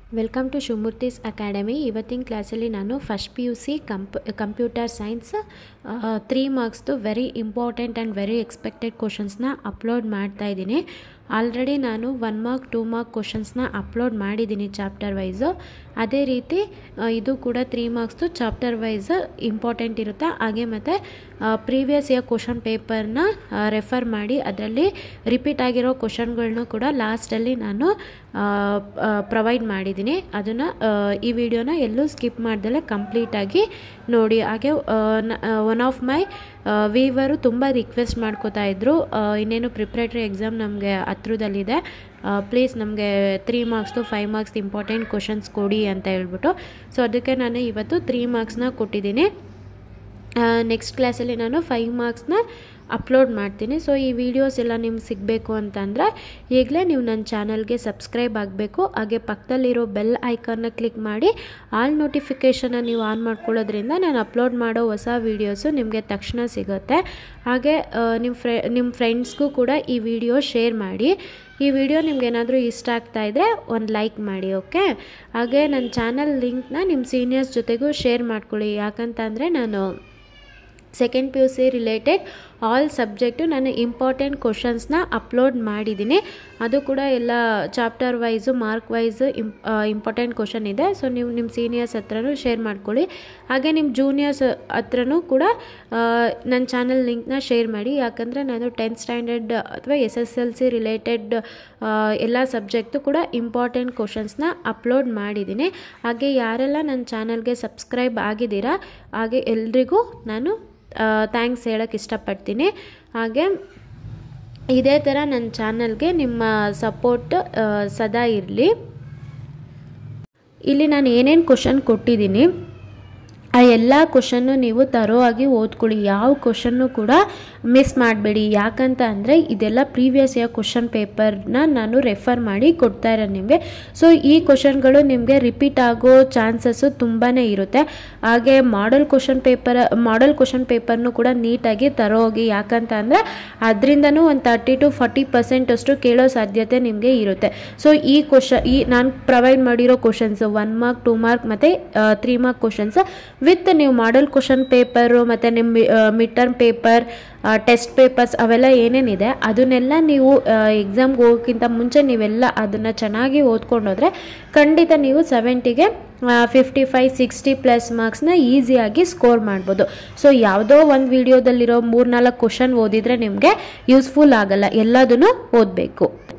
welcome to Shivamurthy's academy ಇವತ್ತಿನ ಕ್ಲಾಸಲ್ಲಿ ನಾನು first P U C comp computer science three ಮಾರ್ಕ್ಸ್ದು very important and very expected ಕ್ವಶನ್ಸ್ನ upload ಮಾಡ್ತಾ ಇದ್ದೀನಿ ಆಲ್ರೆಡಿ ನಾನು ಒನ್ ಮಾರ್ಕ್ ಟೂ ಮಾರ್ಕ್ ಕ್ವಶನ್ಸ್ನ ಅಪ್ಲೋಡ್ ಮಾಡಿದ್ದೀನಿ ಚಾಪ್ಟರ್ ವೈಸು ಅದೇ ರೀತಿ ಆ, ಇದು ಕೂಡ ತ್ರೀ ಮಾರ್ಕ್ಸ್ದು ಚಾಪ್ಟರ್ ವೈಸ್ ಇಂಪಾರ್ಟೆಂಟ್ ಇರುತ್ತೆ ಹಾಗೆ ಮತ್ತು ಪ್ರೀವಿಯಸ್ ಇಯರ್ ಕ್ವಶನ್ ಪೇಪರ್ನ ರೆಫರ್ ಮಾಡಿ ಅದರಲ್ಲಿ ರಿಪೀಟ್ ಆಗಿರೋ ಕ್ವಶನ್ಗಳನ್ನೂ ಕೂಡ ಲಾಸ್ಟಲ್ಲಿ ನಾನು ಪ್ರೊವೈಡ್ ಮಾಡಿದ್ದೀನಿ ಅದನ್ನು ಈ ವಿಡಿಯೋನ ಎಲ್ಲೂ ಸ್ಕಿಪ್ ಮಾಡ್ದಲೆ ಕಂಪ್ಲೀಟಾಗಿ ನೋಡಿ ಹಾಗೆ ಒನ್ ಆಫ್ ಮೈ ವೀವರು ತುಂಬ ರಿಕ್ವೆಸ್ಟ್ ಮಾಡ್ಕೋತಾ ಇದ್ರು ಆ, ಇನ್ನೇನು ಪ್ರಿಪ್ರೇಟ್ರಿ ಎಕ್ಸಾಮ್ ನಮಗೆ ಹತ್ರದಲ್ಲಿದೆ ಪ್ಲೀಸ್ ನಮಗೆ ತ್ರೀ ಮಾರ್ಕ್ಸ್ದು ಫೈವ್ ಮಾರ್ಕ್ಸ್ ಇಂಪಾರ್ಟೆಂಟ್ ಕ್ವಶನ್ಸ್ ಕೊಡಿ ಅಂತ ಹೇಳ್ಬಿಟ್ಟು ಸೊ ಅದಕ್ಕೆ ನಾನು ಇವತ್ತು ತ್ರೀ ಮಾರ್ಕ್ಸ್ನ ಕೊಟ್ಟಿದ್ದೀನಿ ನೆಕ್ಸ್ಟ್ ಕ್ಲಾಸಲ್ಲಿ ನಾನು ಫೈವ್ ಮಾರ್ಕ್ಸ್ನ ಅಪ್ಲೋಡ್ ಮಾಡ್ತೀನಿ ಸೊ ಈ ವಿಡಿಯೋಸ್ ಎಲ್ಲ ನಿಮ್ಗೆ ಸಿಗಬೇಕು ಅಂತಂದರೆ ಈಗಲೇ ನೀವು ನನ್ನ ಚಾನಲ್ಗೆ ಸಬ್ಸ್ಕ್ರೈಬ್ ಆಗಬೇಕು ಹಾಗೆ ಪಕ್ಕದಲ್ಲಿರೋ ಬೆಲ್ ಐಕಾನ್ನ ಕ್ಲಿಕ್ ಮಾಡಿ ಆಲ್ ನೋಟಿಫಿಕೇಷನ್ನ ನೀವು ಆನ್ ಮಾಡ್ಕೊಳ್ಳೋದ್ರಿಂದ ನಾನು ಅಪ್ಲೋಡ್ ಮಾಡೋ ಹೊಸ ವೀಡಿಯೋಸು ನಿಮಗೆ ತಕ್ಷಣ ಸಿಗುತ್ತೆ ಹಾಗೆ ಆ, ನಿಮ್ಮ ಫ್ರೆ ನಿಮ್ಮ ಫ್ರೆಂಡ್ಸ್ಗೂ ಕೂಡ ಈ ವಿಡಿಯೋ ಶೇರ್ ಮಾಡಿ ಈ ವಿಡಿಯೋ ನಿಮ್ಗೆ ಏನಾದರೂ ಇಷ್ಟ ಆಗ್ತಾ ಇದ್ದರೆ ಒಂದು ಲೈಕ್ ಮಾಡಿ ಓಕೆ ಹಾಗೆ ನನ್ನ ಚಾನಲ್ ಲಿಂಕ್ನ ನಿಮ್ಮ ಸೀನಿಯರ್ಸ್ ಜೊತೆಗೂ ಶೇರ್ ಮಾಡ್ಕೊಳ್ಳಿ ಯಾಕಂತಂದರೆ ನಾನು second P U C related all subject ನಾನು ಇಂಪಾರ್ಟೆಂಟ್ ಕ್ವಶನ್ಸ್ನ ಅಪ್ಲೋಡ್ ಮಾಡಿದ್ದೀನಿ ಅದು ಕೂಡ ಎಲ್ಲ chapter wise mark wise important question ಇದೆ ಸೊ ನೀವು ನಿಮ್ಮ ಸೀನಿಯರ್ಸ್ ಹತ್ರನೂ ಶೇರ್ ಮಾಡ್ಕೊಳ್ಳಿ ಹಾಗೆ ನಿಮ್ಮ ಜೂನಿಯರ್ಸ್ ಹತ್ರನೂ ಕೂಡ ಆ, ನನ್ನ ಚಾನಲ್ ಲಿಂಕ್ನ ಶೇರ್ ಮಾಡಿ ಯಾಕಂದರೆ ನಾನು ಟೆಂತ್ ಸ್ಟ್ಯಾಂಡರ್ಡ್ ಅಥವಾ S S L C related ಎಲ್ಲ ಸಬ್ಜೆಕ್ಟು ಕೂಡ ಇಂಪಾರ್ಟೆಂಟ್ ಕ್ವಶನ್ಸ್ನ ಅಪ್ಲೋಡ್ ಮಾಡಿದ್ದೀನಿ ಹಾಗೆ ಯಾರೆಲ್ಲ ನನ್ನ ಚಾನಲ್ಗೆ ಸಬ್ಸ್ಕ್ರೈಬ್ ಆಗಿದ್ದೀರಾ ಹಾಗೆ ಎಲ್ರಿಗೂ ನಾನು ಥ್ಯಾಂಕ್ಸ್ ಹೇಳೋಕ್ಕೆ ಇಷ್ಟಪಡ್ತೀನಿ ಹಾಗೆ ಇದೇ ಥರ ನನ್ನ ಚಾನಲ್ಗೆ ನಿಮ್ಮ ಸಪೋರ್ಟ್ ಸದಾ ಇರಲಿ ಇಲ್ಲಿ ನಾನು ಏನೇನು ಕ್ವಶನ್ ಕೊಟ್ಟಿದ್ದೀನಿ ಆ ಎಲ್ಲ ಕ್ವಶನ್ನು ನೀವು ತರೋವಾಗಿ ಓದ್ಕೊಳ್ಳಿ ಯಾವ ಕ್ವಶನ್ನು ಕೂಡ ಮಿಸ್ ಮಾಡಬೇಡಿ ಯಾಕಂತ ಅಂದರೆ ಇದೆಲ್ಲ ಪ್ರೀವಿಯಸ್ ಇಯರ್ ಕ್ವಶನ್ ಪೇಪರ್ನ ನಾನು ರೆಫರ್ ಮಾಡಿ ಕೊಡ್ತಾ ಇರೋದು ನಿಮಗೆ ಸೊ ಈ ಕ್ವಶನ್ಗಳು ನಿಮಗೆ ರಿಪೀಟ್ ಆಗೋ ಚಾನ್ಸಸ್ಸು ತುಂಬಾ ಇರುತ್ತೆ ಹಾಗೆ model question paper model question ಪೇಪರ್ನು ಕೂಡ ನೀಟಾಗಿ ತರೋಗಿ ಯಾಕಂತ ಅಂದರೆ ಅದರಿಂದನೂ ಒಂದು ತರ್ಟಿ ಟು ಫಾರ್ಟಿ ಪರ್ಸೆಂಟ್ ಅಷ್ಟು ಕೇಳೋ ಸಾಧ್ಯತೆ ನಿಮಗೆ ಇರುತ್ತೆ ಸೊ ಈ ಕ್ವಶನ್ ಈ ನಾನು ಪ್ರೊವೈಡ್ ಮಾಡಿರೋ questions one mark two mark ಮತ್ತು ತ್ರೀ ಮಾರ್ಕ್ ಕ್ವಶನ್ಸ್ ವಿತ್ ನೀವು ಮಾಡೆಲ್ ಕ್ವಶನ್ ಪೇಪರು ಮತ್ತು ನಿಮ್ಮ mid term paper test papers ಅವೆಲ್ಲ ಏನೇನಿದೆ ಅದನ್ನೆಲ್ಲ ನೀವು ಎಕ್ಸಾಮ್ಗೆ ಹೋಗೋಕ್ಕಿಂತ ಮುಂಚೆ ನೀವೆಲ್ಲ ಅದನ್ನು ಚೆನ್ನಾಗಿ ಓದ್ಕೊಂಡೋದ್ರೆ ಖಂಡಿತ ನೀವು ಸೆವೆಂಟಿಗೆ ಫಿಫ್ಟಿ ಫೈವ್ ಸಿಕ್ಸ್ಟಿ ಪ್ಲಸ್ ಮಾರ್ಕ್ಸ್ನ ಈಸಿಯಾಗಿ ಸ್ಕೋರ್ ಮಾಡ್ಬೋದು ಸೊ ಯಾವುದೋ ಒಂದು ವಿಡಿಯೋದಲ್ಲಿರೋ ಮೂರ್ನಾಲ್ಕು ಕ್ವಶನ್ ಓದಿದರೆ ನಿಮಗೆ ಯೂಸ್ಫುಲ್ ಆಗಲ್ಲ ಎಲ್ಲದನ್ನು ಓದಬೇಕು